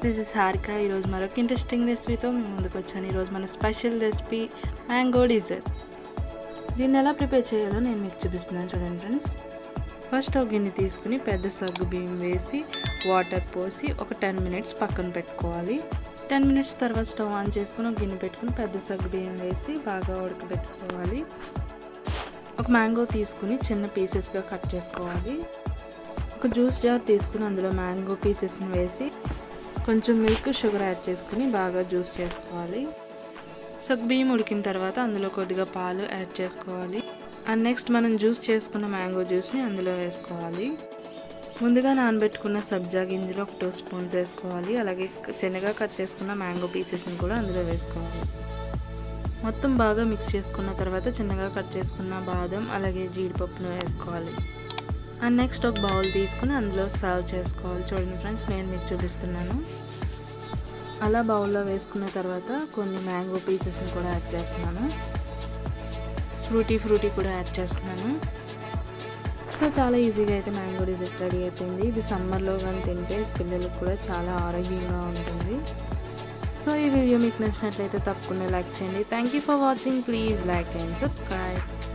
this is Harika ఈరోజు మరొక interesting రెసిపీతో మేము ముందుకు వచ్చాను ఈరోజు మన స్పెషల్ రెసిపీ మ్యాంగో డీజర్ దీన్ని ఎలా ప్రిపేర్ చేయాలో నేను మీకు చూపిస్తున్నాను చూడండి ఫ్రెండ్స్ ఫస్ట్ ఒక గిన్నె తీసుకుని పెద్ద సగ్గు బియ్యం వేసి వాటర్ పోసి ఒక టెన్ మినిట్స్ పక్కన పెట్టుకోవాలి టెన్ మినిట్స్ తర్వాత స్టవ్ ఆన్ చేసుకుని ఒక గిన్నె పెట్టుకుని పెద్ద సగ్గు బియ్యం వేసి బాగా ఉడకబెట్టుకోవాలి ఒక మ్యాంగో తీసుకుని చిన్న పీసెస్గా కట్ చేసుకోవాలి ఒక జ్యూస్ జార్ తీసుకుని అందులో మ్యాంగో పీసెస్ని వేసి కొంచెం మిల్క్ షుగర్ యాడ్ చేసుకుని బాగా జ్యూస్ చేసుకోవాలి సగ్బియ్యం ఉడికిన తర్వాత అందులో కొద్దిగా పాలు యాడ్ చేసుకోవాలి అండ్ నెక్స్ట్ మనం జ్యూస్ చేసుకున్న మ్యాంగో జ్యూస్ని అందులో వేసుకోవాలి ముందుగా నానబెట్టుకున్న సబ్జా గింజలు ఒక టూ స్పూన్స్ వేసుకోవాలి అలాగే చిన్నగా కట్ చేసుకున్న మ్యాంగో పీసెస్ని కూడా అందులో వేసుకోవాలి మొత్తం బాగా మిక్స్ చేసుకున్న తర్వాత చిన్నగా కట్ చేసుకున్న బాదం అలాగే జీడిపప్పును వేసుకోవాలి అండ్ నెక్స్ట్ ఒక బౌల్ తీసుకుని అందులో సర్వ్ చేసుకోవాలి చూడండి ఫ్రెండ్స్ నేను మీకు చూపిస్తున్నాను అలా బౌల్లో వేసుకున్న తర్వాత కొన్ని మ్యాంగో పీసెస్ని కూడా యాడ్ చేస్తున్నాను ఫ్రూటీ ఫ్రూటీ కూడా యాడ్ చేస్తున్నాను సో చాలా ఈజీగా అయితే మ్యాంగో డిజర్ట్ రెడీ అయిపోయింది ఇది సమ్మర్లో కానీ తింటే పిల్లలకు కూడా చాలా ఆరోగ్యంగా ఉంటుంది సో ఈ వీడియో మీకు నచ్చినట్లయితే తప్పకుండా లైక్ చేయండి thank you for watching please like and subscribe